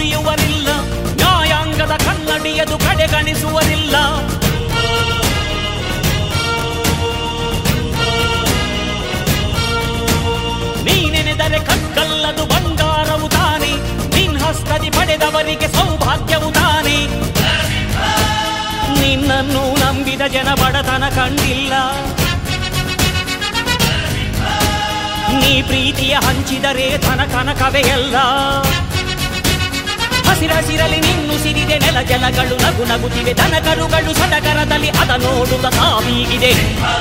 ನುಡಿಯುವರಿಲ್ಲ ನ್ಯಾಯಾಂಗದ ಕನ್ನಡಿಯದು ಕಡೆಗಣಿಸುವರಿಲ್ಲ ನೀನೆನೆದರೆ ಕಕ್ಕಲ್ಲದು ಬಂಗಾರವು ತಾನೆ ನಿನ್ ಹಸ್ತದಿ ಪಡೆದವರಿಗೆ ಸೌಭಾಗ್ಯವು ತಾನೆ ನಿನ್ನನ್ನು ನಂಬಿದ ಜನ ಬಡತನ ಕಂಡಿಲ್ಲ ನೀ ಪ್ರೀತಿಯ ಹಂಚಿದರೆ ಧನ ಕನಕವೇ ಎಲ್ಲ ಹಸಿರಸಿರಲಿ ನಿನ್ನು ಸಿರಿದೆ ನೆಲ ಜಲಗಳು ನಗು ನಗುತ್ತಿವೆ ದನಕರುಗಳು ಸಡಗರದಲ್ಲಿ ಅದ ನೋಡುತ್ತ ತಾವೀಗಿದೆ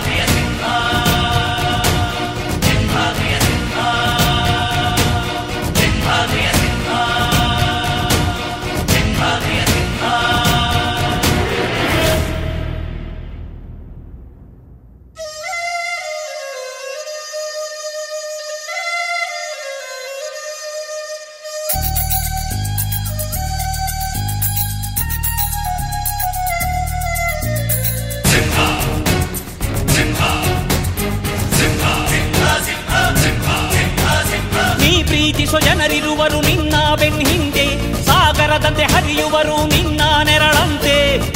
ನೀ ಪ್ರೀತಿಸೋ ಜನರಿರುವರು ನಿನ್ನ ಬೆನ್ ಹಿಂದೆ ಸಾಗರದಂತೆ ಹರಿಯುವರು ನಿನ್ನ ನೆರಳಂತೆ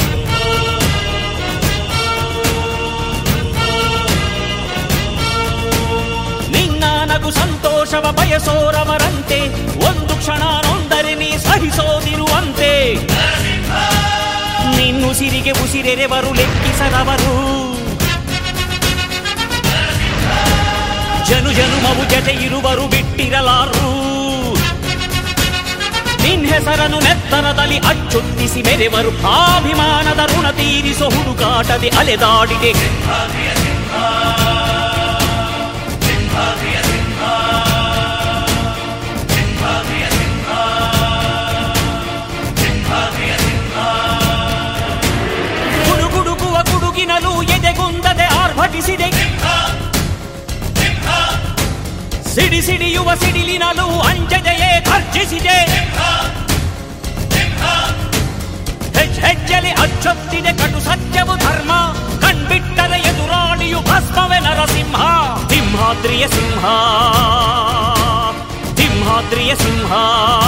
ನಿನ್ನ ನಗು ಸಂತೋಷವ ಬಯಸೋರವರಂತೆ ಒಂದು ಕ್ಷಣ ನೊಂದರೆ ನೀ ಸಹಿಸೋದಿರುವಂತೆ ನಿನ್ನುಸಿರಿಗೆ ಉಸಿರೆರೆವರು ಲೆಕ್ಕಿಸದವರು ಜನು ಜನುಮವು ಜತೆ ಇರುವರು ಬಿಟ್ಟಿರಲಾರು ನಿನ್ ಹೆಸರನ್ನು ನೆತ್ತರದಲ್ಲಿ ಅಚ್ಚೊತ್ತಿಸಿ ಮೆರೆವರು ಅಭಿಮಾನದ ಋಣ ತೀರಿಸೋ ಹುಡುಕಾಟದೆ ಅಲೆದಾಡಿದೆ ಗುಡುಗುಡುಗುವ ಗುಡುಗಿನಲು ಎದೆಗುಂದದೆ ಆರ್ಭಟಿಸಿದೆ ಸಿಡಿ ಸಿಡಿಯುವ ಸಿಡಿಲಿನಲು ಅಂಜದೆಯೇ ಖರ್ಚಿಸಿದೆ ಹೆಜ್ ಹೆಜ್ಜೆಲಿ ಅಚ್ಚೊತ್ತಿದೆ ಕಟು ಸತ್ಯವು ಧರ್ಮ ಕಣ್ಬಿಟ್ಟರೆ ಎದುರಾಳಿಯು ಭಸ್ಮವೇ ನರಸಿಂಹ ಸಿಂಹಾದ್ರಿಯ ಸಿಂಹ ಸಿಂಹಾದ್ರಿಯ ಸಿಂಹ